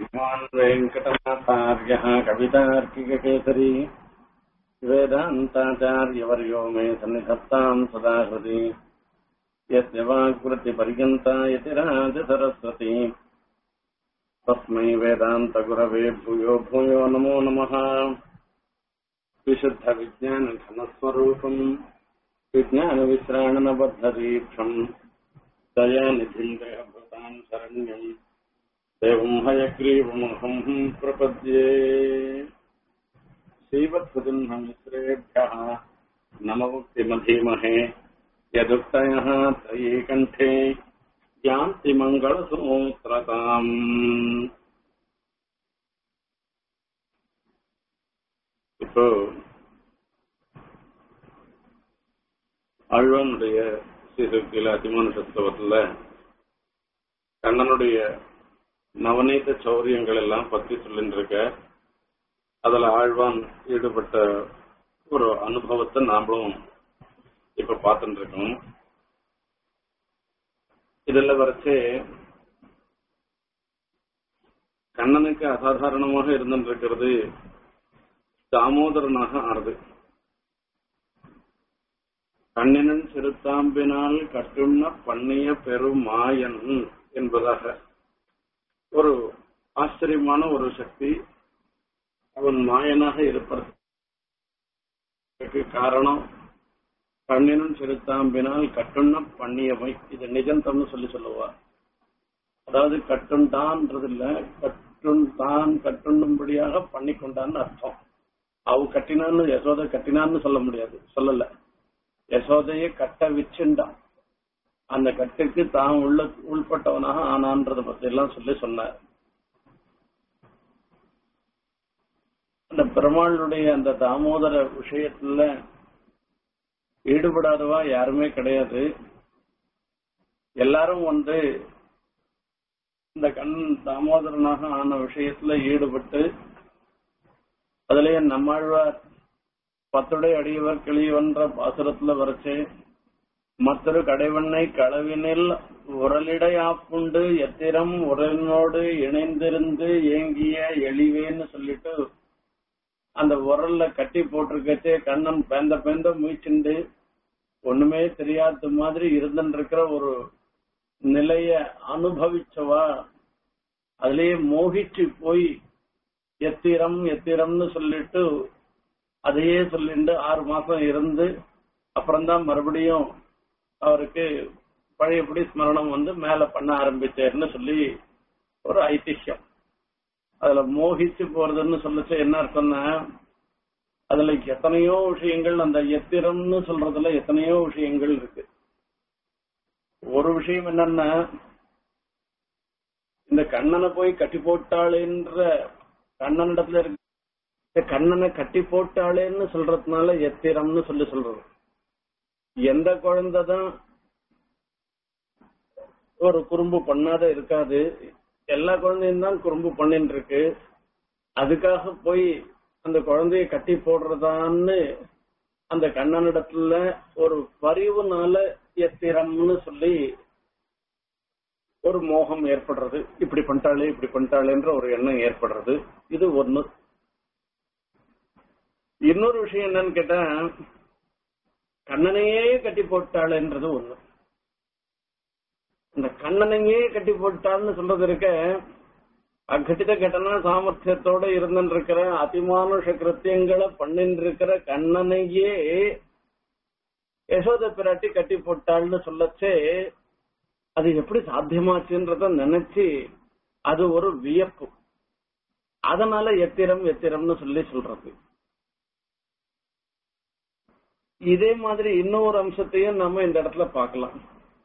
श्रीमान् वेङ्कटनाथार्यः कवितार्किककेसरी वेदान्ताचार्यवर्यो मे सन्निधत्ताम् सदा हृदि यस्य वाक्वृत्तिपर्यन्ता यतिराजसरस्वती तस्मै वेदान्तगुरवे भूयो भूयो नमो नमः विशुद्धविज्ञानघनस्वरूपम् विज्ञानविश्राणनबद्धदीक्षम् दयानिधिम् देहभृताम् शरण्यम् देवम् हयग्रीवमहम् प्रपद्ये श्रीवत्सुदिह्नमिश्रेभ्यः नममुक्तिमधीमहे यदुक्तयः त्रयी कण्ठे यान्ति मङ्गलसूत्रताम् இப்போ ஆழ்வானுடைய சீர்திருத்தில அதிமான சத்துவத்துல கண்ணனுடைய நவநீத சௌரியங்கள் எல்லாம் பத்தி சொல்லிட்டு இருக்க அதுல ஆழ்வான் ஈடுபட்ட ஒரு அனுபவத்தை நாமளும் இப்ப பார்த்துட்டு இருக்கோம் இதுல வரைச்சு கண்ணனுக்கு அசாதாரணமாக இருந்துட்டு இருக்கிறது தாமோதரனாக ஆனது கண்ணினன் சிறுத்தாம்பினால் கட்டுண்ண பண்ணிய பெருமாயன் என்பதாக ஒரு ஆச்சரியமான ஒரு சக்தி அவன் மாயனாக இருப்பதற்கு காரணம் கண்ணினும் சிறுத்தாம்பினால் கட்டுண்ண பண்ணியவை இது நிஜந்தம்னு சொல்லி சொல்லுவா அதாவது கட்டுண்டான்றது இல்ல கட்டுண்டான் கட்டுண்ணும்படியாக பண்ணி கொண்டான்னு அர்த்தம் அவ கட்டினான்னு யசோதை கட்டினான்னு சொல்ல முடியாது சொல்லல யசோதையை கட்ட வச்சுண்டான் அந்த கட்டுக்கு தான் உள்ள உள்பட்டவனாக ஆனான்றத பத்தி எல்லாம் சொல்லி சொன்னார் அந்த பெருமாளுடைய அந்த தாமோதர விஷயத்துல ஈடுபடாதவா யாருமே கிடையாது எல்லாரும் வந்து இந்த கண் தாமோதரனாக ஆன விஷயத்துல ஈடுபட்டு அதுலயே நம்மாழ்வார் பத்துடை அடியவர் கிளியவன்ற பாசுரத்துல வரைச்சு மற்றொரு கடைவண்ணை களவினில் உரலிடை ஆப்புண்டு எத்திரம் உரலினோடு இணைந்திருந்து ஏங்கிய எளிவேன்னு சொல்லிட்டு அந்த உரல்ல கட்டி போட்டிருக்கச்சே கண்ணன் பேந்த பேந்த முயற்சிண்டு ஒண்ணுமே தெரியாத மாதிரி இருந்துட்டு இருக்கிற ஒரு நிலைய அனுபவிச்சவா அதுலயே மோகிச்சு போய் எத்திரம் எத்திரம்னு சொல்லிட்டு அதையே சொல்லிட்டு ஆறு மாசம் இருந்து அப்புறம்தான் மறுபடியும் அவருக்கு பழையபடி ஸ்மரணம் வந்து மேல பண்ண ஆரம்பிச்சாருன்னு சொல்லி ஒரு ஐதிஹ்யம் அதுல மோகிச்சு போறதுன்னு சொல்லிச்சு என்ன அர்த்தம்னா அதுல எத்தனையோ விஷயங்கள் அந்த எத்திரம்னு சொல்றதுல எத்தனையோ விஷயங்கள் இருக்கு ஒரு விஷயம் என்னன்னா இந்த கண்ணனை போய் கட்டி போட்டாளேன்ற கண்ணனிடத்துல இருக்க கண்ணனை கட்டி போட்டாளேன்னு சொல்றதுனால எத்திரம்னு சொல்லி சொல்றது எந்த குழந்தைதான் ஒரு குறும்பு பண்ணாத இருக்காது எல்லா குழந்தையும் தான் குறும்பு பண்ணிட்டு இருக்கு அதுக்காக போய் அந்த குழந்தைய கட்டி போடுறதான்னு அந்த கண்ணனிடத்துல ஒரு பரிவுனால எத்திரம்னு சொல்லி ஒரு மோகம் ஏற்படுறது இப்படி பண்ணிட்டாளே இப்படி பண்ணிட்டாளேன்ற ஒரு எண்ணம் ஏற்படுறது இது ஒண்ணு இன்னொரு விஷயம் என்னன்னு கேட்டா கண்ணனையே கட்டி போட்டாளேன்றது ஒண்ணு இந்த கண்ணனையே கட்டி போட்டாள்னு சொல்றது இருக்க அக்கட்டித கட்டண சாமர்த்தியத்தோட இருந்துட்டு இருக்கிற அதிமானுஷ கிருத்தியங்களை பண்ணிட்டு இருக்கிற கண்ணனையே யசோத பிராட்டி கட்டி போட்டாள்னு சொல்லச்சே அது எப்படி சாத்தியமாச்சுன்றத நினைச்சு அது ஒரு வியப்பு அதனால எத்திரம் எத்திரம்னு சொல்லி சொல்றது இதே மாதிரி இன்னொரு அம்சத்தையும் நம்ம இந்த இடத்துல பார்க்கலாம்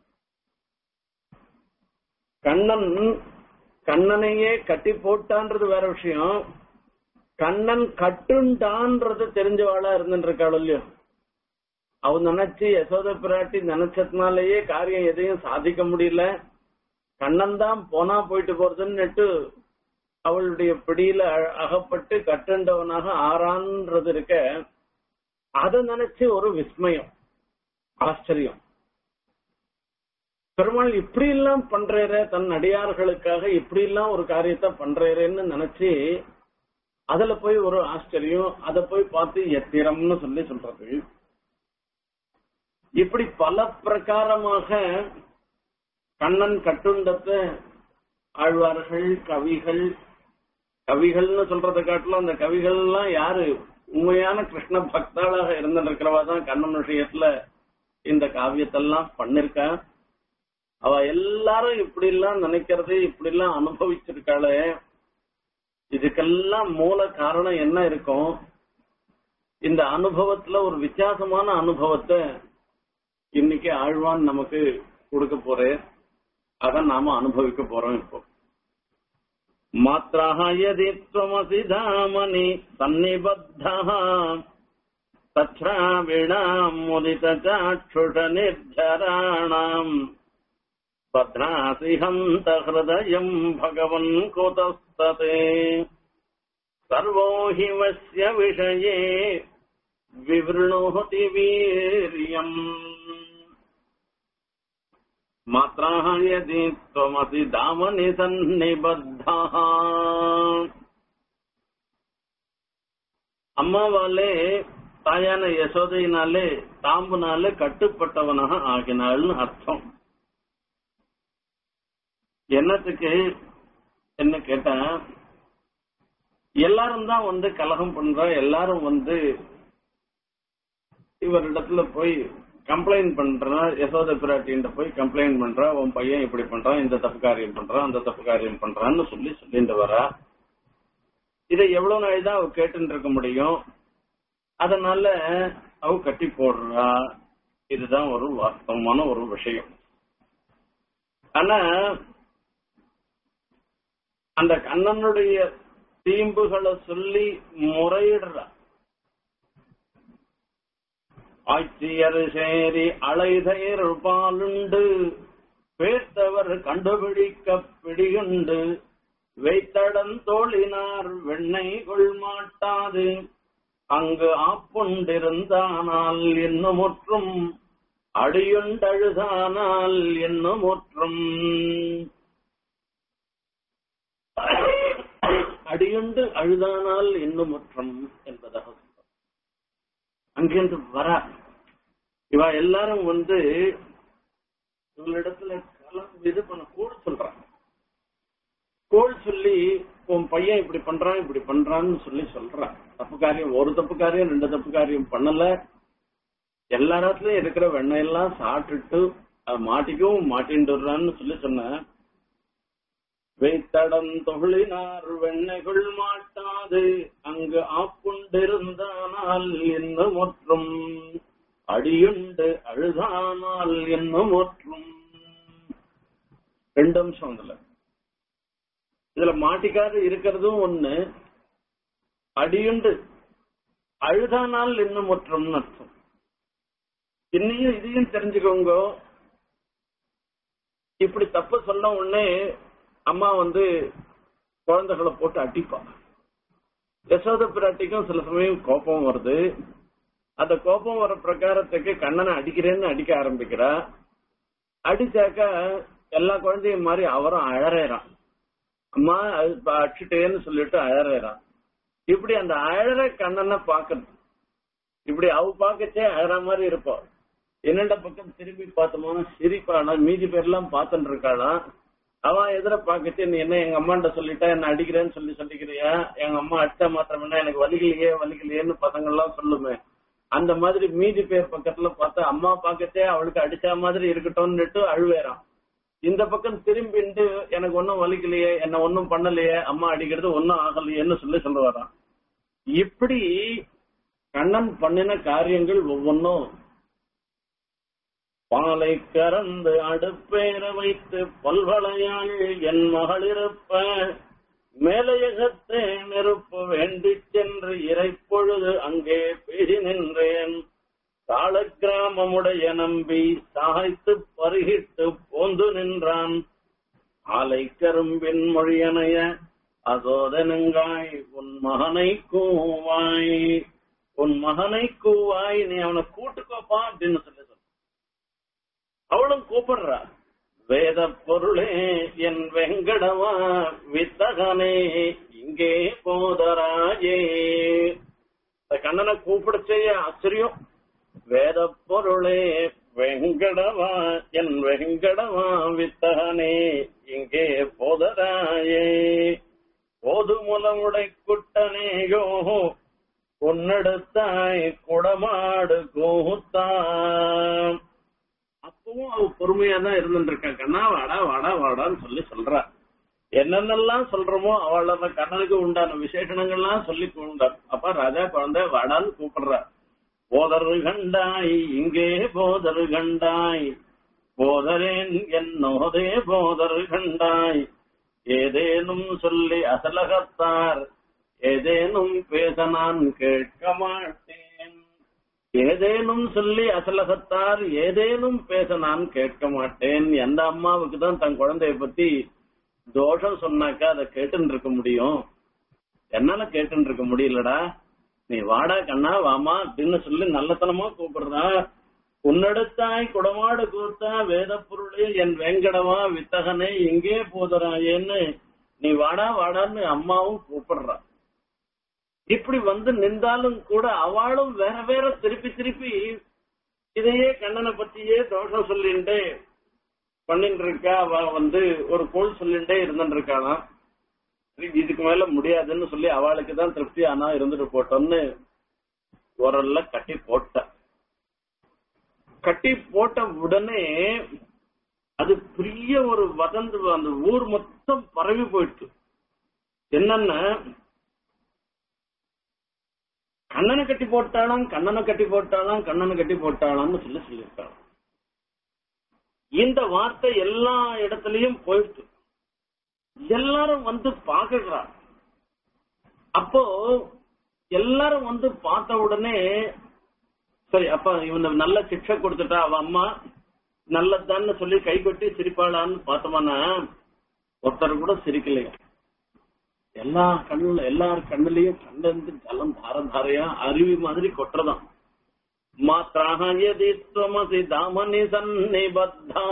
கண்ணன் கண்ணனையே கட்டி போட்டான்றது வேற விஷயம் கண்ணன் கட்டுண்டான்றது தெரிஞ்சவாளா இருந்துட்டு இருக்காள் இல்லையோ அவ நினைச்சு யசோத பிராட்டி நினைச்சதுனாலயே காரியம் எதையும் சாதிக்க முடியல கண்ணன் தான் போனா போயிட்டு போறதுன்னுட்டு அவளுடைய பிடியில அகப்பட்டு கட்டுண்டவனாக ஆறான்றது இருக்க அதை நினைச்சு ஒரு விஸ்மயம் ஆச்சரியம் பெருமாள் இப்படி எல்லாம் பண்றேரே தன் அடியார்களுக்காக இப்படி எல்லாம் ஒரு காரியத்தை பண்றேரேன்னு நினைச்சு அதுல போய் ஒரு ஆச்சரியம் அதை போய் பார்த்து எத்திரம்னு சொல்லி சொல்றது இப்படி பல பிரகாரமாக கண்ணன் கட்டுண்டத்தை ஆழ்வார்கள் கவிகள் கவிகள்னு சொல்றதை காட்டிலும் அந்த கவிகள் எல்லாம் யாரு உண்மையான கிருஷ்ண பக்தாளாக இருந்திருக்கிறவா தான் கண்ணன் விஷயத்துல இந்த காவியத்தெல்லாம் பண்ணிருக்கா அவ எல்லாரும் இப்படி எல்லாம் நினைக்கிறது இப்படி எல்லாம் அனுபவிச்சிருக்காளே இதுக்கெல்லாம் மூல காரணம் என்ன இருக்கும் இந்த அனுபவத்துல ஒரு வித்தியாசமான அனுபவத்தை இன்னைக்கு ஆழ்வான் நமக்கு கொடுக்க போறேன் அதை நாம அனுபவிக்க போறோம் இப்போ மாத்திராக யதி त्वमसि धामनि सन्निबद्धः तच्छ्राविणाम् मुदितचाक्षुषनिर्झराणाम् बध्नासि हन्त हृदयम् भगवन् कुतस्तते सर्वो हि वस्य विषये विवृणोति वीर्यम् मात्राः यदि त्वमसि दामनि सन्निबद्धः அம்மாவாலே தாயான யசோதையினாலே தாம்புனாலே கட்டுப்பட்டவனாக ஆகினாள்னு அர்த்தம் என்னத்துக்கு என்ன கேட்டா எல்லாரும் தான் வந்து கலகம் பண்றா எல்லாரும் வந்து இவரிடத்துல போய் கம்ப்ளைண்ட் பண்றா யசோத பிராட்டின்ற போய் கம்ப்ளைண்ட் பண்றா உன் பையன் இப்படி பண்றான் இந்த தப்பு காரியம் பண்றான் அந்த தப்பு காரியம் பண்றான்னு சொல்லி சொல்லிட்டு வரா இதை எவ்வளவு நாள் தான் அவ கேட்டுட்டு இருக்க முடியும் அதனால அவ கட்டி போடுறா இதுதான் ஒரு வாஸ்தவமான ஒரு விஷயம் ஆனா அந்த கண்ணனுடைய தீம்புகளை சொல்லி முறையிடுறா ஆட்சியர் சேரி அலைதயர் பாலுண்டு பேர்த்தவர் கண்டுபிடிக்க பிடியுண்டு வைத்தடன் தோழினார் வெண்ணை கொள்மாட்டாது அங்கு ஆப்புண்டிருந்தானால் என்னுமுற்றும் அடியுண்டழுதானால் என்னுமுற்றும் அடியுண்டு அழுதானால் என்னுமுற்றும் என்பதாக சொல்றார். அங்கிருந்து வர இவ எல்லாரும் வந்து இவளிடத்துல கலம் இது பண்ண கூட சொல்றாங்க கோல் சொல்லி உன் பையன் இப்படி பண்றான் இப்படி பண்றான்னு சொல்லி சொல்றான் தப்பு காரியம் ஒரு தப்பு காரியம் ரெண்டு தப்பு காரியம் பண்ணல எல்லா இடத்துலயும் இருக்கிற வெண்ணெயெல்லாம் சாப்பிட்டுட்டு அது மாட்டிக்கவும் மாட்டின்றான்னு சொல்லி சொன்ன வைத்தடம் தொழினார் வெண்ணைகள் மாட்டாது அங்கு ஆப்புண்டிருந்தானால் என்ன முற்றும் அடியுண்டு அழுதானால் என்ன முற்றும் ரெண்டு அம்சம் இதுல இதுல மாட்டிக்காது இருக்கிறதும் ஒண்ணு அடியுண்டு அழுதானால் இன்னும் முற்றம்னு அர்த்தம் இன்னையும் இதையும் தெரிஞ்சுக்கோங்க இப்படி தப்பு சொன்ன உடனே அம்மா வந்து குழந்தைகளை போட்டு அடிப்பா யசோத பிராட்டிக்கும் சில சமயம் கோபம் வருது அந்த கோபம் வர பிரகாரத்துக்கு கண்ணனை அடிக்கிறேன்னு அடிக்க ஆரம்பிக்கிறா அடிச்சாக்கா எல்லா குழந்தையும் மாதிரி அவரும் அழறான் அம்மா அது ப- அடிச்சுட்டேன்னு சொல்லிட்டு அழறான் இப்படி அந்த அழற கண்ணனை பாக்கணும் இப்படி அவ பாக்கச்சே அழற மாதிரி இருப்போம் என்னண்ட பக்கம் திரும்பி பார்த்தோம்னா சிரிப்பானா மீதி பேர்லாம் பார்த்துட்டு இருக்காளா அவன் எதிர பாக்கச்சு நீ என்ன எங்க அம்மாண்ட சொல்லிட்டா என்ன அடிக்கிறேன்னு சொல்லி சொல்லிக்கிறியா எங்க அம்மா அடிச்சா மாத்திரம் என்ன எனக்கு வலிக்கலையே வலிக்கலையேன்னு பசங்க எல்லாம் சொல்லுமே அந்த மாதிரி மீதி பேர் பக்கத்துல பார்த்தா அம்மா பாக்கச்சே அவளுக்கு அடிச்ச மாதிரி இருக்கட்டும்னுட்டு அழுவேறான் இந்த பக்கம் திரும்பிட்டு எனக்கு ஒன்னும் வலிக்கலையே என்ன ஒன்னும் பண்ணலையே அம்மா அடிக்கிறது ஒன்னும் ஆகலையேன்னு சொல்லி சொல்லுவாராம் இப்படி கண்ணன் பண்ணின காரியங்கள் ஒவ்வொன்றும் பாலை கறந்து அடுப்பேற வைத்து பல்வளையாள் என் மகளிருப்ப மேலையகத்தே நெருப்பு வேண்டிச் சென்று இறைப்பொழுது அங்கே பேசி நின்றேன் தாள கிராமமுடைய நம்பி சாய்த்து பருகிட்டு போந்து நின்றான் ஆலை கரும்பின் மொழியனைய அசோதனங்காய் உன் மகனை கூவாய் உன் மகனை கூவாய் நீ அவனை கூட்டுக்கோப்பா அப்படின்னு சொல்லி சொல்ற அவளும் கூப்பிடுறா வேத பொருளே என் வெங்கடவா வித்தகனே இங்கே போதராயே இந்த கண்ணனை கூப்பிடச்சே ஆச்சரியம் வேத பொருளே வெங்கடவா என் வெங்கடவா வித்தகனே இங்கே போதராயே போதுமுலமுடை குட்டனேயோ பொன்னெடுத்தாய் குடமாடு கூத்தான் அப்பவும் அவ பொறுமையா தான் இருந்துட்டு இருக்கா கண்ணா வாடா வாடா வாடான்னு சொல்லி சொல்றா என்னென்னலாம் சொல்றோமோ அவளோட கண்ணனுக்கு உண்டான விசேஷணங்கள்லாம் சொல்லி உண்டா அப்ப ராஜா குழந்தை வாடான்னு கூப்பிடுறா போதரு கண்டாய் இங்கே போதரு கண்டாய் போதரேன் என்னோதே போதரு கண்டாய் ஏதேனும் சொல்லி அசலகத்தார் ஏதேனும் பேச நான் கேட்க மாட்டேன் ஏதேனும் சொல்லி அசலகத்தார் ஏதேனும் பேச நான் கேட்க மாட்டேன் எந்த அம்மாவுக்கு தான் தன் குழந்தைய பத்தி தோஷம் சொன்னாக்கா அதை கேட்டுன்னு இருக்க முடியும் என்னால கேட்டுன்னு இருக்க முடியலடா நீ வாடா கண்ணா வாமா அப்படின்னு சொல்லி நல்லத்தனமா கூப்பிடுறா உன்னெடுத்தாய் குடமாடு கூத்தா வேத பொருளே என் வேங்கடவா வித்தகனே எங்கே போதராயேன்னு நீ வாடா வாடான்னு அம்மாவும் கூப்பிடுறா இப்படி வந்து நின்றாலும் கூட அவளும் வேற வேற திருப்பி திருப்பி இதையே கண்ணனை பத்தியே தோஷம் சொல்லிட்டு பண்ணிட்டு இருக்கா அவ வந்து ஒரு கோல் சொல்லிட்டே இருந்துட்டு இருக்காளாம் சரி, இதுக்கு மேல முடியாதுன்னு சொல்லி அவளுக்கு தான் திருப்தி ஆனா இருந்துட்டு போட்டோம்னு உரல்ல கட்டி போட்ட கட்டி போட்ட உடனே அது பெரிய ஒரு வதந்து அந்த ஊர் மொத்தம் பரவி போயிடுச்சு என்னன்னா கண்ணனை கட்டி போட்டாளாம் கண்ணனை கட்டி போட்டாளாம் கண்ணனை கட்டி போட்டாளாம்னு சொல்லி சொல்லியிருக்காங்க இந்த வார்த்தை எல்லா இடத்துலயும் போயிடுச்சு எல்லாரும் வந்து பாக்குறா அப்போ எல்லாரும் வந்து பார்த்த உடனே சரி அப்ப இவன நல்ல சிக்ஷை கொடுத்துட்டா அவ அம்மா நல்லதான்னு சொல்லி கை கொட்டி சிரிப்பாளான்னு பார்த்தோம்னா ஒருத்தர் கூட சிரிக்கலையா எல்லா கண்ணுல எல்லார் கண்ணுலயும் கண்ணுல இருந்து ஜலம் தார தாரையா அருவி மாதிரி கொட்டுறதாம் மாத்ராக யதி त्वमसि தாமனி சன்னிபத்தா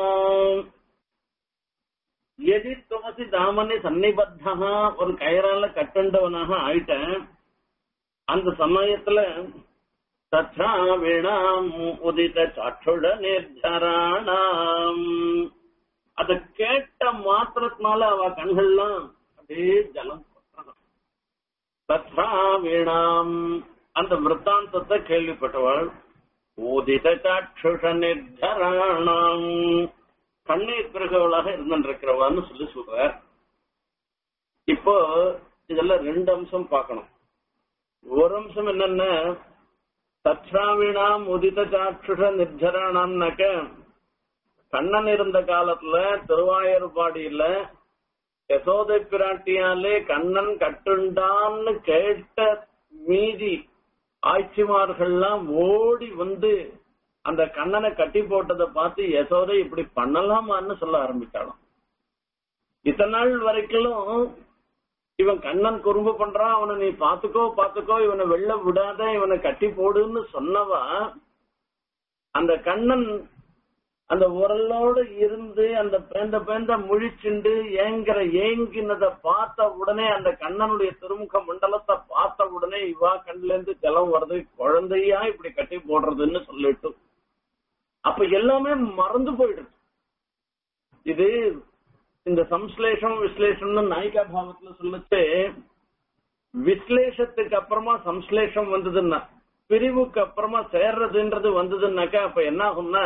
எதி துமசி தாமனி சன்னிபத்தா ஒரு கயிறால கட்டண்டவனாக ஆயிட்டேன் அந்த சமயத்துல தச்சா வீணாம் உதித சாட்சுட நிர்ஜராணாம் அத கேட்ட மாத்திரத்தினால அவ கண்கள்லாம் அப்படியே ஜலம் கொட்டுறதாம் தச்சா வீணாம் அந்த விற்த்தாந்தத்தை கேள்விப்பட்டவள் ஊதித சாட்சுஷ நிர்ஜராணாம் கண்ணீர் பிறகுவளாக இருந்திருக்கிறவான்னு சொல்லி சொல்ற இப்போ இதெல்லாம் ரெண்டு அம்சம் பார்க்கணும் ஒரு அம்சம் என்னன்னா தற்றாவினாம் உதித சாட்சுஷ நிர்ஜரானாம்னாக்க கண்ணன் இருந்த காலத்துல திருவாயூர்பாடியில யசோதை பிராட்டியாலே கண்ணன் கட்டுண்டான்னு கேட்ட மீதி ஆட்சிமார்கள்லாம் ஓடி வந்து அந்த கண்ணனை கட்டி போட்டதை பார்த்து யசோதை இப்படி பண்ணலாமான்னு சொல்ல ஆரம்பிச்சாலும் இத்தனை நாள் வரைக்கும் இவன் கண்ணன் குறும்பு பண்றான் அவனை நீ பாத்துக்கோ பாத்துக்கோ இவனை வெளில விடாத இவனை கட்டி போடுன்னு சொன்னவா அந்த கண்ணன் அந்த உரலோடு இருந்து அந்த பேந்த பேந்த முழிச்சுண்டு ஏங்கிற ஏங்கினதை பார்த்த உடனே அந்த கண்ணனுடைய திருமுக மண்டலத்தை பார்த்த உடனே இவா கண்ணுல இருந்து ஜலம் வருது குழந்தையா இப்படி கட்டி போடுறதுன்னு சொல்லிட்டு அப்ப எல்லாமே மறந்து போயிடுது இது இந்த சம்ஸ்லேஷம் விஸ்லேஷம்னு நாயிகா பாவத்துல சொல்லிட்டு விஸ்லேஷத்துக்கு அப்புறமா சம்ஸ்லேஷம் வந்ததுன்னா பிரிவுக்கு அப்புறமா சேர்றதுன்றது வந்ததுன்னாக்கா அப்ப என்ன ஆகும்னா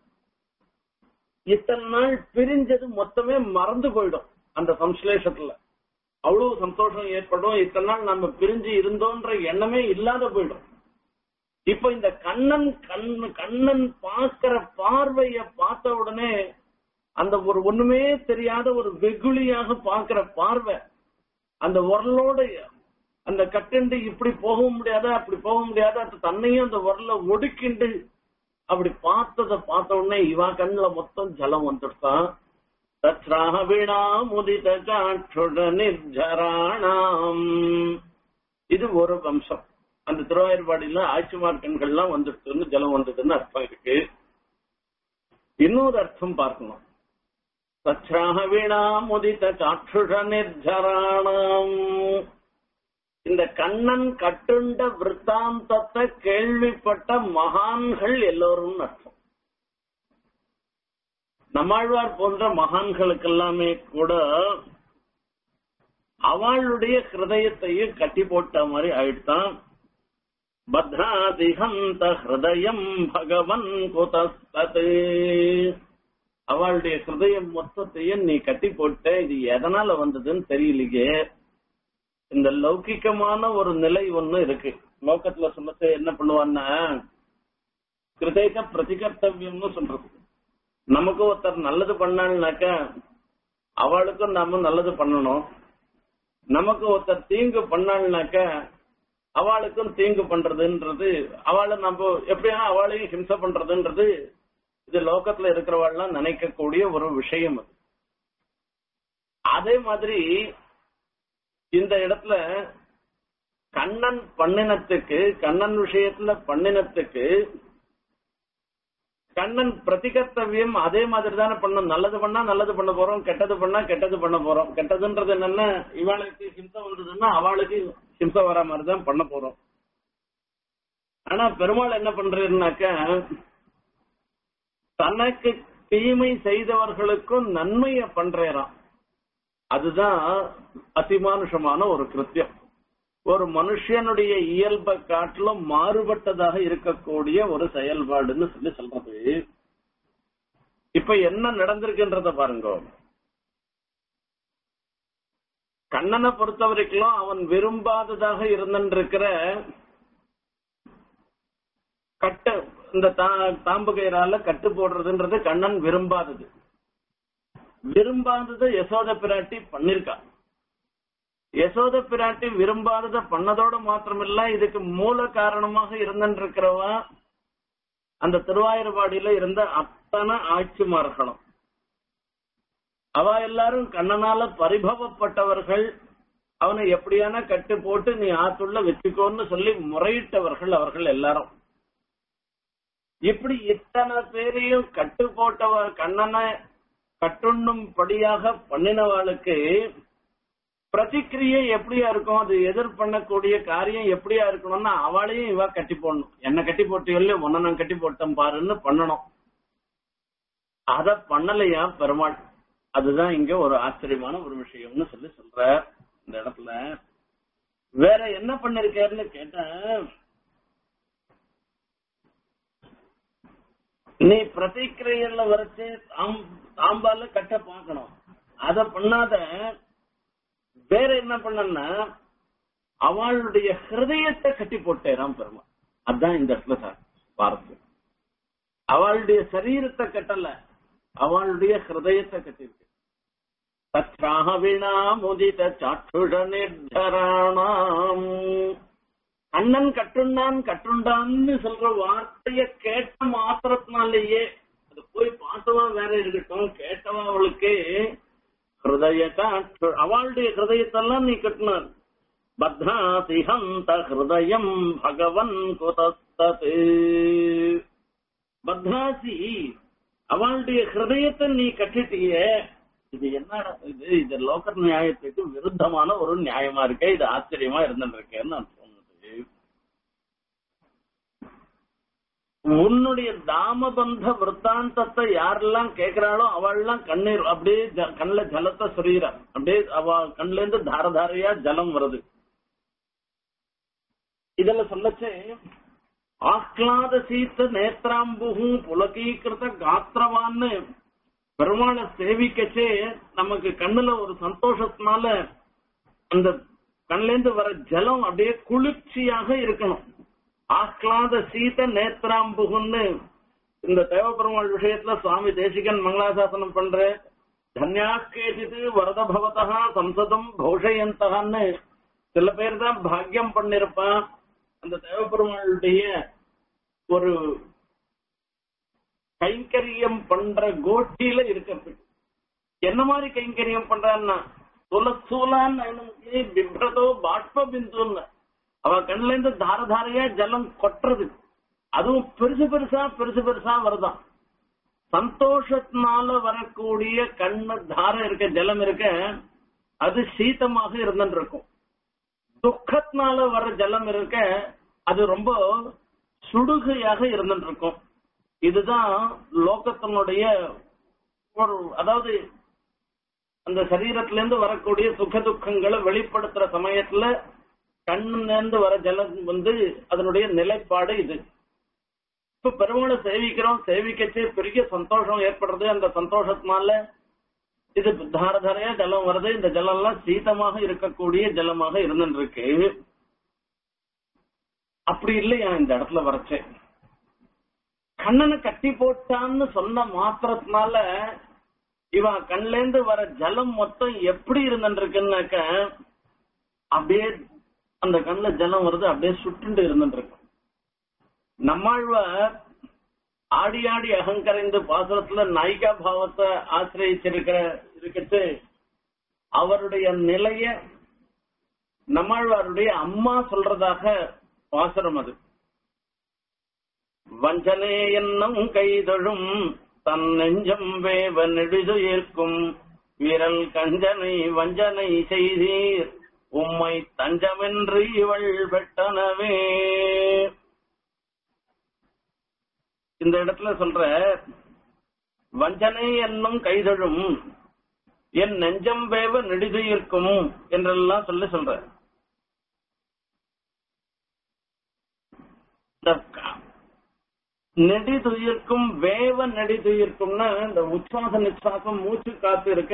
இத்தனை நாள் பிரிஞ்சது மொத்தமே மறந்து போயிடும் அந்த சம்ஸ்லேஷத்துல அவ்வளவு சந்தோஷம் ஏற்படும் இத்தனை நாள் நம்ம பிரிஞ்சு இருந்தோன்ற எண்ணமே இல்லாத போயிடும் இப்ப இந்த கண்ணன் கண் கண்ணன் பார்க்கிற பார்வைய பார்த்த உடனே அந்த ஒரு ஒண்ணுமே தெரியாத ஒரு வெகுளியாக பார்க்கிற பார்வை அந்த உரலோட அந்த கட்டுண்டு இப்படி போக முடியாத அப்படி போக முடியாத அது தன்னையும் அந்த உரல ஒடுக்கிண்டு அப்படி பார்த்தத பார்த்த உடனே இவா கண்ணுல மொத்தம் ஜலம் வந்துட்டான் தத்ராக வீணா முதித சாட்சுட நிர்ஜராணாம் இது ஒரு வம்சம் அந்த திருவாயூர்பாடியில ஆட்சிமார் கண்கள்லாம் வந்துடுச்சுன்னு ஜலம் வந்ததுன்னு அர்த்தம் இருக்கு இன்னொரு அர்த்தம் பார்க்கணும் சச்சாக வீணாமுதித சாட்சுஷ நிர்ஜராணம் இந்த கண்ணன் கட்டுண்ட விற்த்தாந்தத்தை கேள்விப்பட்ட மகான்கள் எல்லோரும் அர்த்தம் நம்மாழ்வார் போன்ற மகான்களுக்கெல்லாமே கூட அவளுடைய ஹிருதயத்தையும் கட்டி போட்ட மாதிரி ஆயிட்டான் பத்ராதிகந்த ஹிருதயம் பகவன் குதஸ்தது அவளுடைய ஹிருதயம் மொத்தத்தையும் நீ கட்டி போட்ட இது எதனால வந்ததுன்னு தெரியலையே இந்த லௌகிக்கமான ஒரு நிலை ஒண்ணு இருக்கு லோகத்துல சொல்லத்தை என்ன பண்ணுவான்னா கிருதேக பிரதிகர்த்தவியம்னு சொல்றது நமக்கு ஒருத்தர் நல்லது பண்ணாள்னாக்க அவளுக்கும் நாம நல்லது பண்ணணும் நமக்கு ஒருத்தர் தீங்கு பண்ணாள்னாக்க அவளுக்கும் தீங்கு பண்றதுன்றது அவளை நம்ம எப்படியா அவளையும் ஹிம்சை பண்றதுன்றது இது லோகத்துல இருக்கிறவாள்லாம் நினைக்கக்கூடிய ஒரு விஷயம் அது அதே மாதிரி இந்த இடத்துல கண்ணன் பண்ணினத்துக்கு கண்ணன் விஷயத்துல பண்ணினத்துக்கு கண்ணன் பிரதிகர்த்தவியம் அதே மாதிரி தானே பண்ணும் நல்லது பண்ணா நல்லது பண்ண போறோம் கெட்டது பண்ணா கெட்டது பண்ண போறோம் கெட்டதுன்றது என்னன்னா இவாளுக்கு ஹிம்சை வந்ததுன்னா அவளுக்கு ஹிம்சை வர மாதிரி தான் பண்ண போறோம் ஆனா பெருமாள் என்ன பண்றதுனாக்க தனக்கு தீமை செய்தவர்களுக்கும் நன்மைய பண்றாராம் அதுதான் அதிமானுஷமான ஒரு கிருத்தியம் ஒரு மனுஷனுடைய இயல்பை காட்டிலும் மாறுபட்டதாக இருக்கக்கூடிய ஒரு செயல்பாடுன்னு சொல்லி சொல்றது இப்ப என்ன நடந்திருக்குன்றத பாருங்க கண்ணனை பொறுத்த வரைக்கும் அவன் விரும்பாததாக இருந்திருக்கிற கட்டு இந்த தாம்பு கயிறால கட்டு போடுறதுன்றது கண்ணன் விரும்பாதது விரும்பாததை யசோத பிராட்டி பண்ணிருக்கா யசோத பிராட்டி விரும்பாதத பண்ணதோட மாத்திரமில்ல இதுக்கு மூல காரணமாக இருந்திருக்கிறவா அந்த திருவாயூர்பாடியில இருந்த அத்தனை ஆட்சிமார்களும் அவ எல்லாரும் கண்ணனால பரிபவப்பட்டவர்கள் அவனை எப்படியான கட்டு போட்டு நீ ஆத்துள்ள வச்சுக்கோன்னு சொல்லி முறையிட்டவர்கள் அவர்கள் எல்லாரும் இப்படி இத்தனை பேரையும் கட்டு போட்டவ கண்ணனை கட்டுண்ணும் படியாக பண்ணினவாளுக்கு பிரதிக்கிரியை எப்படியா இருக்கும் அது எதிர் பண்ணக்கூடிய காரியம் எப்படியா இருக்கணும்னா அவளையும் இவ கட்டி போடணும் என்ன கட்டி போட்டியோ உன்ன நான் கட்டி போட்டேன் பாருன்னு பண்ணணும் அத பண்ணலையா பெருமாள் அதுதான் இங்க ஒரு ஆச்சரியமான ஒரு விஷயம்னு சொல்லி சொல்ற இந்த இடத்துல வேற என்ன பண்ணிருக்காருன்னு கேட்டேன் நீ பிரதிக்கிரையில வரைச்சு தாம்பால கட்ட பாக்கணும் அத பண்ணாத வேற என்ன பண்ணனா அவளுடைய ஹிருதயத்தை கட்டி போட்டேராம் பெருமா அதான் இந்த இடத்துல சார் பார்த்து அவளுடைய சரீரத்தை கட்டல அவளுடைய ஹிருதயத்தை கட்டிருக்கு தச்சாக வீணா முதித சாட்சுட நிர்ஜராணாம் அண்ணன் கட்டுண்டான் கட்டுண்டான்னு சொல்ற வார்த்தைய கேட்ட மாத்திரத்தினாலேயே அது போய் பார்த்தவா வேற இருக்கட்டும் கேட்டவா அவளுக்கு ஹிருதயத்தை அவளுடைய ஹிருதயத்தெல்லாம் நீ கட்டினார் பத்ராசி ஹந்த ஹிருதயம் பகவன் குதஸ்தது பத்ராசி அவளுடைய ஹிருதயத்தை நீ கட்டிட்டியே இது என்ன இது இது லோக நியாயத்துக்கு விருத்தமான ஒரு நியாயமா இருக்கே இது ஆச்சரியமா இருந்துருக்கேன்னு நான் சொன்னது உன்னுடைய தாமபந்த விற்த்தாந்தத்தை யாரெல்லாம் கேக்குறாளோ அவள்லாம் கண்ணீர் அப்படியே கண்ணுல ஜலத்தை சொரியிறா அப்படியே அவ கண்ணுல இருந்து தார தாரையா ஜலம் வருது இதுல சொல்லச்சே ஆஹ்லாத சீத்த நேத்ராம்புகும் புலகீகிருத காத்திரவான்னு பெருமாளை சேவிக்கச்சே நமக்கு கண்ணுல ஒரு சந்தோஷத்தினால அந்த கண்ல இருந்து வர ஜலம் அப்படியே குளிர்ச்சியாக இருக்கணும் ஆஹ்லாத சீத நேத்ராம்புகுன்னு இந்த தேவபெருமாள் விஷயத்துல சுவாமி தேசிகன் மங்களாசாசனம் பண்ற தன்யாக்கேசிது வரத பவதா சம்சதம் பௌஷயந்தகான்னு சில பேர் தான் பாக்கியம் பண்ணிருப்பான் அந்த தேவபெருமாளுடைய ஒரு கைங்கரியம் பண்ற கோட்டியில இருக்க என்ன மாதிரி கைங்கரியம் பண்றான்னா துலசூலான் பிப்ரதோ பாஷ்ப பிந்துன்னு அவ கண்ணுல இருந்து தார தாரையா ஜலம் கொட்டுறது அதுவும் பெருசு பெருசா பெருசு பெருசா வருதான் சந்தோஷத்தினால வரக்கூடிய கண்ணு தாரம் இருக்க ஜலம் இருக்க அது சீதமாக இருந்துட்டு இருக்கும் துக்கத்தினால வர ஜலம் இருக்க அது ரொம்ப சுடுகையாக இருந்துட்டு இருக்கும் இதுதான் லோகத்தினுடைய ஒரு அதாவது அந்த சரீரத்திலிருந்து வரக்கூடிய சுக துக்கங்களை வெளிப்படுத்துற சமயத்துல கண்ணிலிருந்து வர ஜலம் வந்து அதனுடைய நிலைப்பாடு இது இப்ப பெருமாளை சேவிக்கிறோம் சேவிக்கச்சே பெரிய சந்தோஷம் ஏற்படுறது அந்த சந்தோஷத்தினால இது தாரதாரையா ஜலம் வருது இந்த ஜலம் எல்லாம் சீதமாக இருக்கக்கூடிய ஜலமாக இருந்துட்டு இருக்கு அப்படி இல்லையா இந்த இடத்துல வரச்சே கண்ணனை கட்டி போட்டான்னு சொன்ன மாத்திரத்தினால இவன் கண்ல இருந்து வர ஜலம் மொத்தம் எப்படி இருந்துருக்குன்னாக்க அப்படியே அந்த கண்ணுல ஜலம் வருது அப்படியே சுட்டுண்டு இருந்துட்டு இருக்கும் நம்மாழ்வார் ஆடி ஆடி அகங்கரைந்து பாசுரத்துல நாயிகா பாவத்தை ஆசிரியச்சிருக்கிற இருக்கட்டு அவருடைய நிலைய நம்மாழ்வாருடைய அம்மா சொல்றதாக பாசுரம் அது வஞ்சனே என்னும் கைதொழும் தன் நெஞ்சம் வேவ நெடுதுயிர்க்கும் விரல் கஞ்சனை வஞ்சனை செய்தீர் உம்மை தஞ்சமென்று இவள் வெட்டனவே இந்த இடத்துல சொல்ற வஞ்சனை என்னும் கைதழும் என் நெஞ்சம் வேவ நெடுதுயிர்க்கும் என்றெல்லாம் சொல்லி சொல்ற இந்த க- நெடிதுயிர்க்கும் வேவ நெடிதுயிர்க்கும்னா இந்த உற்சாக நிச்சாசம் மூச்சு காத்து இருக்க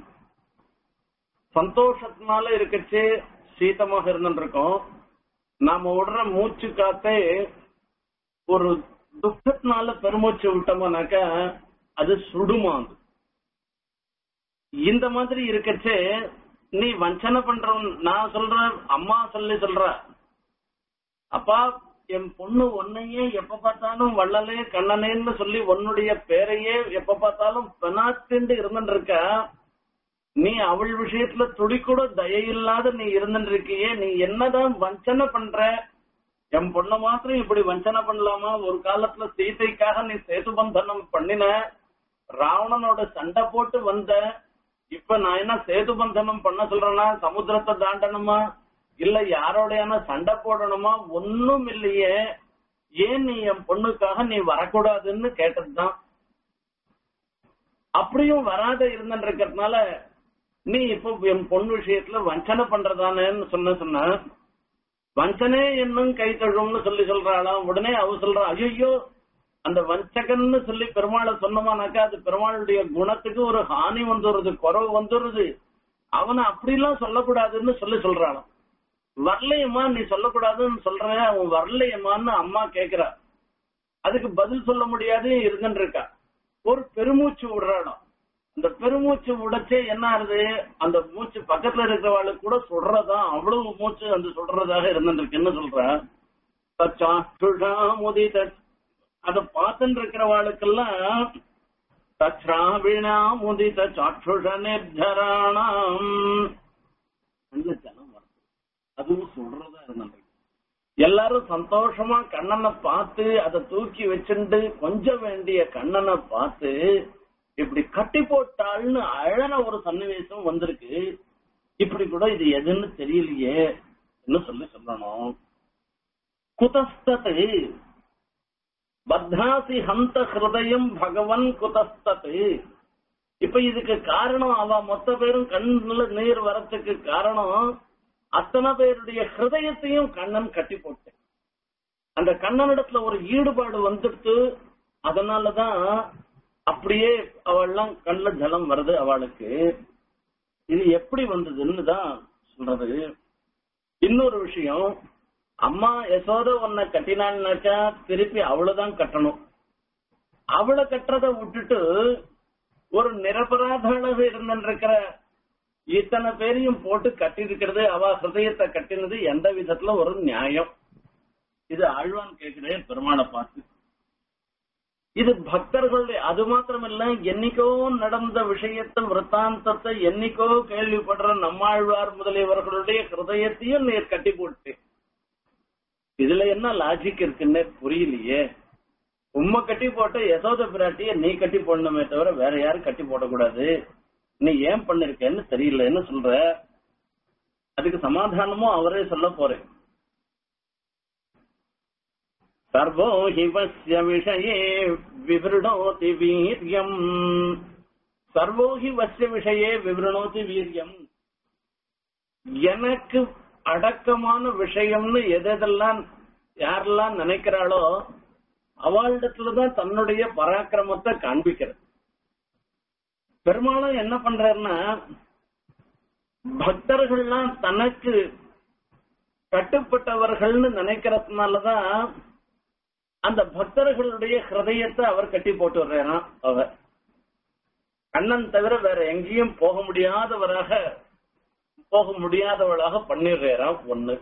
சந்தோஷத்தினால இருக்கச்சு சீதமாக இருந்துட்டு இருக்கோம் நாம விடுற மூச்சு காத்தே ஒரு துக்கத்தினால பெருமூச்சு விட்டோம்னாக்க அது சுடுமா அது. இந்த மாதிரி இருக்கச்சே நீ வஞ்சனை பண்றவன் நான் சொல்றேன் அம்மா சொல்லி சொல்ற அப்பா என் பொண்ணு உன்னையே எப்ப பார்த்தாலும் வள்ளலே கண்ணனேன்னு சொல்லி உன்னுடைய பேரையே எப்ப பார்த்தாலும் பெனாத்துண்டு இருந்துட்டு இருக்க நீ அவள் விஷயத்துல துளி கூட தயையில்லாத நீ இருந்துட்டு இருக்கியே நீ என்னதான் வஞ்சனை பண்ற என் பொண்ண மாத்திரம் இப்படி வஞ்சனை பண்ணலாமா ஒரு காலத்துல சீதைக்காக நீ சேது பந்தனம் பண்ணின ராவணனோட சண்டை போட்டு வந்த இப்ப நான் என்ன சேது பந்தனம் பண்ண சொல்றேன்னா சமுத்திரத்தை தாண்டணுமா இல்ல யாரோடையான சண்டை போடணுமா ஒண்ணும் இல்லையே ஏன் நீ என் பொண்ணுக்காக நீ வரக்கூடாதுன்னு கேட்டதுதான் அப்படியும் வராத இருந்துட்டு இருக்கிறதுனால நீ இப்போ என் பொண்ணு விஷயத்துல வஞ்சனை பண்றதானேன்னு சொன்ன சொன்ன வஞ்சனே என்னும் கை தழும்னு சொல்லி சொல்றாளாம் உடனே அவ சொல்றா ஐயோ அந்த வஞ்சகன்னு சொல்லி பெருமாளை சொன்னமானாக்கா அது பெருமாளுடைய குணத்துக்கு ஒரு ஹானி வந்துடுறது குறவு வந்துடுறது அவனை அப்படிலாம் சொல்லக்கூடாதுன்னு சொல்லி சொல்றாளாம் வரலையம்மா நீ சொல்லக்கூடாதுன்னு சொல்ற அவன் வரலையம்மான்னு அம்மா கேக்குறா அதுக்கு பதில் சொல்ல முடியாது இருந்துட்டு இருக்கா ஒரு பெருமூச்சு விடுறாளாம் அந்த பெருமூச்சு விடச்சே என்ன ஆகுது அந்த மூச்சு பக்கத்துல இருக்கிறவாளுக்கு கூட சொல்றதா அவ்வளவு மூச்சு அந்த சொல்றதாக இருந்துட்டு இருக்குன்னு சொல்ற தச்சாற்றுஷா முதித அத பார்த்துட்டு இருக்கிறவாளுக்கெல்லாம் தச்ராவிணா முதித சாற்றுஷ நிர்ஜராணாம் அந்த ஜனம் வருது அதுவும் சொல்றதா இருந்துட்டு எல்லாரும் சந்தோஷமா கண்ணனை பார்த்து அதை தூக்கி வச்சுண்டு கொஞ்சம் வேண்டிய கண்ணனை பார்த்து இப்படி கட்டி போட்டாள்னு அழன ஒரு சன்னிவேசம் வந்திருக்கு இப்படி கூட இது எதுன்னு தெரியலையே என்ன சொல்லி சொல்லணும் குதஸ்தத்து பத்ராசி ஹந்த ஹிருதயம் பகவன் குதஸ்தத்து இப்ப இதுக்கு காரணம் அவ மொத்த பேரும் கண்ணுல நீர் வரத்துக்கு காரணம் அத்தனை பேருடைய ஹிருதயத்தையும் கண்ணன் கட்டி போட்டேன் அந்த கண்ணனிடத்துல ஒரு ஈடுபாடு வந்துட்டு அதனாலதான் அப்படியே அவள்லாம் கண்ணுல ஜலம் வருது அவளுக்கு இது எப்படி வந்ததுன்னு தான் சொல்றது இன்னொரு விஷயம் அம்மா யசோத உன்னை கட்டினான்னாக்கா திருப்பி அவளைதான் கட்டணும் அவளை கட்டுறத விட்டுட்டு ஒரு நிரபராதமாக இருந்திருக்கிற இத்தனை பேரையும் போட்டு கட்டி இருக்கிறது அவ ஹிருதயத்தை கட்டினது எந்த விதத்துல ஒரு நியாயம் இது ஆழ்வான் கேட்கிறேன் பெருமாளை பார்த்து இது பக்தர்களுடைய அது மாத்திரமல்ல என்னைக்கோ நடந்த விஷயத்தை விற்த்தாந்தத்தை என்னைக்கோ கேள்விப்படுற நம்மாழ்வார் முதலியவர்களுடைய ஹிருதயத்தையும் நீர் கட்டி போட்டு இதுல என்ன லாஜிக் இருக்குன்னு புரியலையே உம்மை கட்டி போட்ட யசோத பிராட்டிய நீ கட்டி போடணுமே தவிர வேற யாரும் கட்டி போடக்கூடாது நீ ஏன் பண்ணிருக்கேன்னு தெரியலன்னு சொல்ற அதுக்கு சமாதானமும் அவரே சொல்ல போறேன் சர்வோ ஹிவஸ்ய விஷயே விவருணோதி வீரியம் சர்வோ ஹி வஸ்ய விஷயே விவருணோதி வீரியம் எனக்கு அடக்கமான விஷயம்னு எதெல்லாம் யாரெல்லாம் நினைக்கிறாளோ அவளிடத்துலதான் தன்னுடைய பராக்கிரமத்தை காண்பிக்கிறது பெரும்பாலும் என்ன பண்றாருன்னா பக்தர்கள்லாம் தனக்கு கட்டுப்பட்டவர்கள்னு நினைக்கிறதுனாலதான் அந்த பக்தர்களுடைய ஹிருதயத்தை அவர் கட்டி போட்டு வர்றாராம் அவர் கண்ணன் தவிர வேற எங்கேயும் போக முடியாதவராக போக முடியாதவளாக பண்ணிடுறாராம் ஒண்ணு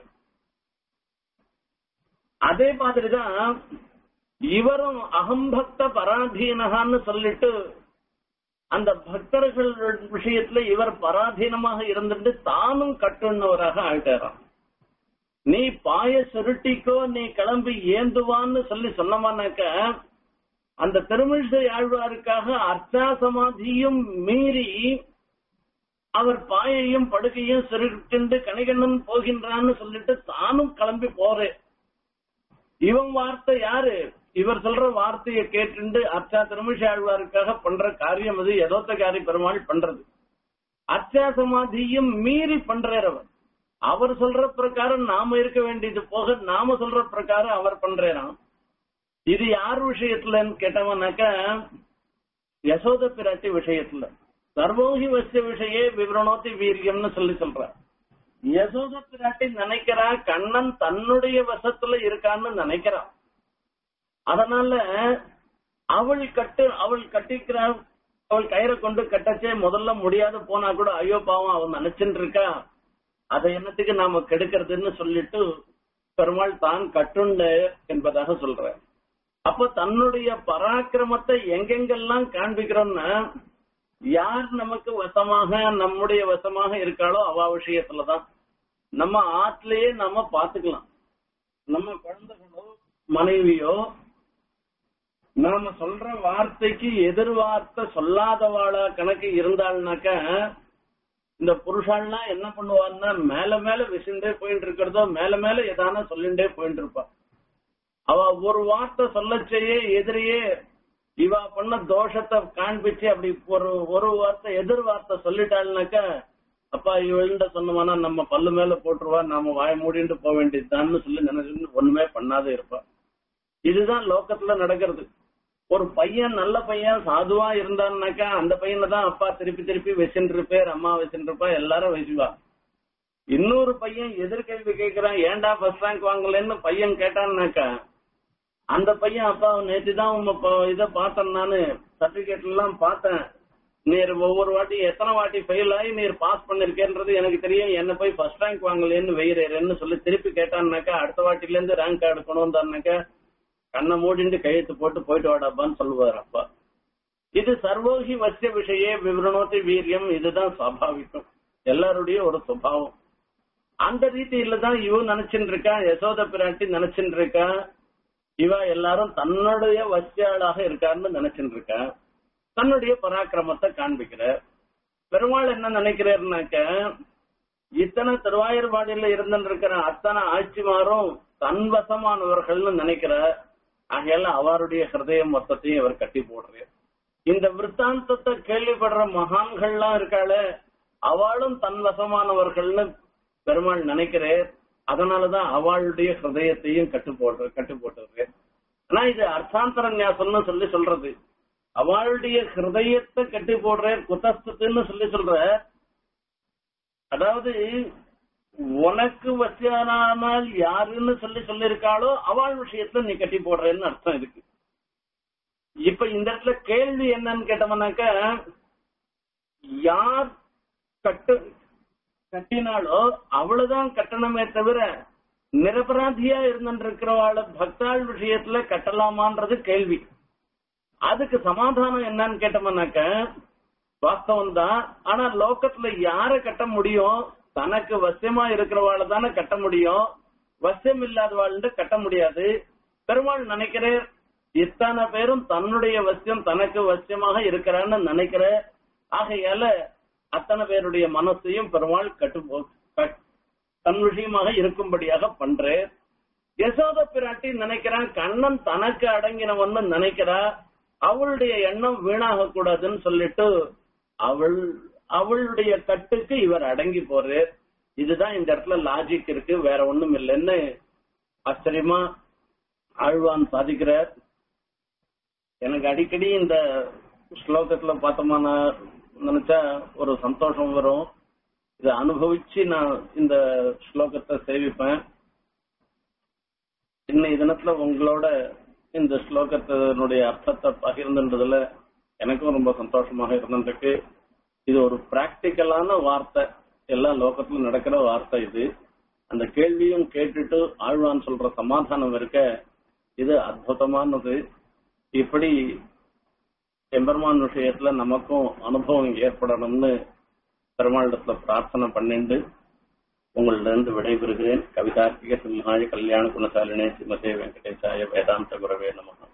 அதே மாதிரிதான் இவரும் அகம்பக்த பராதீனகான்னு சொல்லிட்டு அந்த பக்தர்கள் விஷயத்துல இவர் பராதீனமாக இருந்துட்டு தானும் கட்டுன்னவராக ஆயிட்டாராம் நீ பாய சுருட்டிக்கோ நீ கிளம்பி ஏந்துவான்னு சொல்லி சொன்னமானாக்க அந்த திருமிழிசை ஆழ்வாருக்காக அர்ச்சா சமாதியும் மீறி அவர் பாயையும் படுக்கையும் சுருட்டிண்டு கணிகண்ணன் போகின்றான்னு சொல்லிட்டு தானும் கிளம்பி போறேன் இவன் வார்த்தை யாரு இவர் சொல்ற வார்த்தையை கேட்டுண்டு அர்ச்சா திருமிஷ ஆழ்வாருக்காக பண்ற காரியம் அது எதோத்தகாரி பெருமாள் பண்றது அர்ச்சா சமாதியும் மீறி பண்றார் அவர் அவர் சொல்ற பிரகாரம் நாம இருக்க வேண்டியது போக நாம சொல்ற பிரகாரம் அவர் பண்றாராம் இது யார் விஷயத்துலன்னு கேட்டவனாக்க யசோத பிராட்டி விஷயத்துல சர்வோகி வசிய விஷயே விவரணோத்தி வீரியம்னு சொல்லி சொல்ற யசோத பிராட்டி நினைக்கிறா கண்ணன் தன்னுடைய வசத்துல இருக்கான்னு நினைக்கிறான் அதனால அவள் கட்டு அவள் கட்டிக்கிறா அவள் கயிறை கொண்டு கட்டச்சே முதல்ல முடியாத போனா கூட ஐயோ பாவம் அவன் நினைச்சுட்டு இருக்கா அதை என்னத்துக்கு நாம கெடுக்கிறதுன்னு சொல்லிட்டு பெருமாள் தான் கட்டுண்ட என்பதாக சொல்ற அப்ப தன்னுடைய பராக்கிரமத்தை எங்கெங்கெல்லாம் காண்பிக்கிறோம்னா யார் நமக்கு வசமாக நம்முடைய வசமாக இருக்காளோ அவ விஷயத்துலதான் நம்ம ஆத்திலேயே நம்ம பாத்துக்கலாம் நம்ம குழந்தைகளோ மனைவியோ நாம சொல்ற வார்த்தைக்கு எதிர்வார்த்தை சொல்லாதவாளா கணக்கு இருந்தாள்னாக்க இந்த புருஷாள்லாம் என்ன பண்ணுவான்னா மேல மேல விசுண்டே போயிட்டு இருக்கிறதோ மேல மேல எதான சொல்லிண்டே போயிட்டு இருப்பா அவ ஒரு வார்த்தை சொல்லச்சேயே எதிரியே இவ பண்ண தோஷத்தை காண்பிச்சு அப்படி ஒரு ஒரு வார்த்தை எதிர் வார்த்தை சொல்லிட்டாள்னாக்கா அப்பா இவள்கிட்ட சொன்னோம்னா நம்ம பல்லு மேல போட்டுருவா நாம வாய மூடிட்டு போக வேண்டியதுதான்னு சொல்லி நினைச்சுட்டு ஒண்ணுமே பண்ணாத இருப்பா இதுதான் லோக்கத்துல நடக்கிறது ஒரு பையன் நல்ல பையன் சாதுவா இருந்தான்னாக்கா அந்த பையனை தான் அப்பா திருப்பி திருப்பி வச்சுட்டு இருப்பார் அம்மா வச்சுட்டு இருப்பா எல்லாரும் வச்சுவா இன்னொரு பையன் எதிர்கேள்வி கேட்கிறான் ஏன்டா ஃபர்ஸ்ட் ரேங்க் வாங்கலன்னு பையன் கேட்டான்னாக்கா அந்த பையன் அப்பா நேற்று தான் உங்க ப- இத பார்த்தேன் நானு சர்டிபிகேட் எல்லாம் பார்த்தேன் நீர் ஒவ்வொரு வாட்டி எத்தனை வாட்டி ஃபெயில் ஆகி நீர் பாஸ் பண்ணிருக்கேன்றது எனக்கு தெரியும் என்ன போய் ஃபர்ஸ்ட் ரேங்க் வாங்கலேன்னு வெயிறேன்னு சொல்லி திருப்பி கேட்டான்னாக்கா அடுத்த வாட்டில இருந்து ரேங்க் எடுக்கணும்னாக்கா கண்ணை மூடிட்டு கையெழுத்து போட்டு போயிட்டு வாடாப்பான்னு சொல்லுவார் அப்பா இது சர்வோகி வசிய விஷயே விவரணோத்தி வீரியம் இதுதான் சுவாபாவிகம் எல்லாருடைய ஒரு சுபாவம் அந்த ரீதியில தான் இவ நினைச்சுட்டு இருக்கா யசோத பிராட்டி நினைச்சுட்டு இருக்கா இவ எல்லாரும் தன்னுடைய வசியாளாக இருக்காருன்னு நினைச்சுட்டு இருக்கா தன்னுடைய பராக்கிரமத்தை காண்பிக்கிற பெருமாள் என்ன நினைக்கிறாருனாக்க இத்தனை திருவாயூர்பாடியில இருந்துட்டு இருக்கிற அத்தனை ஆட்சிமாரும் தன்வசமானவர்கள்னு நினைக்கிற ஆகையால அவருடைய ஹிருதயம் மொத்தத்தையும் இவர் கட்டி போடுறார் இந்த விற்த்தாந்தத்தை கேள்விப்படுற மகான்கள்லாம் இருக்காளே அவளும் தன்வசமானவர்கள்னு பெருமாள் நினைக்கிறார் அதனாலதான் அவளுடைய ஹிருதயத்தையும் கட்டு போடுற கட்டு போட்டுறாரு ஆனா இது அர்த்தாந்தர ஞாசம்னு சொல்லி சொல்றது அவளுடைய ஹிருதயத்தை கட்டி போடுற குத்தஸ்துன்னு சொல்லி சொல்ற அதாவது உனக்கு வசியானால் யாருன்னு சொல்லி சொல்லியிருக்காளோ அவள் விஷயத்துல நீ கட்டி போடுறேன்னு அர்த்தம் இருக்கு இப்ப இந்த இடத்துல கேள்வி என்னன்னு கேட்டோம்னாக்க யார் கட்டு கட்டினாலோ அவ்வளவுதான் கட்டணமே தவிர நிரபராதியா இருந்திருக்கிறவாள பக்தாள் விஷயத்துல கட்டலாமான்றது கேள்வி அதுக்கு சமாதானம் என்னன்னு கேட்டோம்னாக்க வாஸ்தவம் தான் ஆனா லோக்கத்துல யார கட்ட முடியும் தனக்கு வசியமா இருக்கிறவாள தானே கட்ட முடியும் வசியம் இல்லாதவாள்னு கட்ட முடியாது பெருமாள் நினைக்கிறேன் இத்தனை பேரும் தன்னுடைய வசியம் தனக்கு வசியமாக இருக்கிறான்னு நினைக்கிற ஆகையால அத்தனை பேருடைய மனசையும் பெருமாள் கட்டு தன் விஷயமாக இருக்கும்படியாக பண்றேன் யசோத பிராட்டி நினைக்கிறான் கண்ணன் தனக்கு அடங்கினவன்னு நினைக்கிறா அவளுடைய எண்ணம் வீணாக கூடாதுன்னு சொல்லிட்டு அவள் அவளுடைய கட்டுக்கு இவர் அடங்கி போறார் இதுதான் இந்த இடத்துல லாஜிக் இருக்கு வேற ஒண்ணும் இல்லைன்னு ஆச்சரியமா ஆழ்வான் சாதிக்கிறார் எனக்கு அடிக்கடி இந்த ஸ்லோகத்துல பார்த்தோம்னா நினைச்சா ஒரு சந்தோஷம் வரும் இதை அனுபவிச்சு நான் இந்த ஸ்லோகத்தை சேவிப்பேன் இன்னைய தினத்துல உங்களோட இந்த ஸ்லோகத்தினுடைய அர்த்தத்தை பகிர்ந்துன்றதுல எனக்கும் ரொம்ப சந்தோஷமாக இருந்திருக்கு இது ஒரு பிராக்டிக்கலான வார்த்தை எல்லா லோகத்திலும் நடக்கிற வார்த்தை இது அந்த கேள்வியும் கேட்டுட்டு ஆழ்வான் சொல்ற சமாதானம் இருக்க இது அற்புதமானது இப்படி எம்பெருமான் விஷயத்துல நமக்கும் அனுபவம் ஏற்படணும்னு பெருமாளிடத்துல பிரார்த்தனை பண்ணிண்டு உங்களிடம் விடைபெறுகிறேன் கவிதார்த்திக சிம்ஹாய கல்யாண குணசாலினே ஸ்ரீமதே வெங்கடேசாய வேதாந்த குரவே நமகம்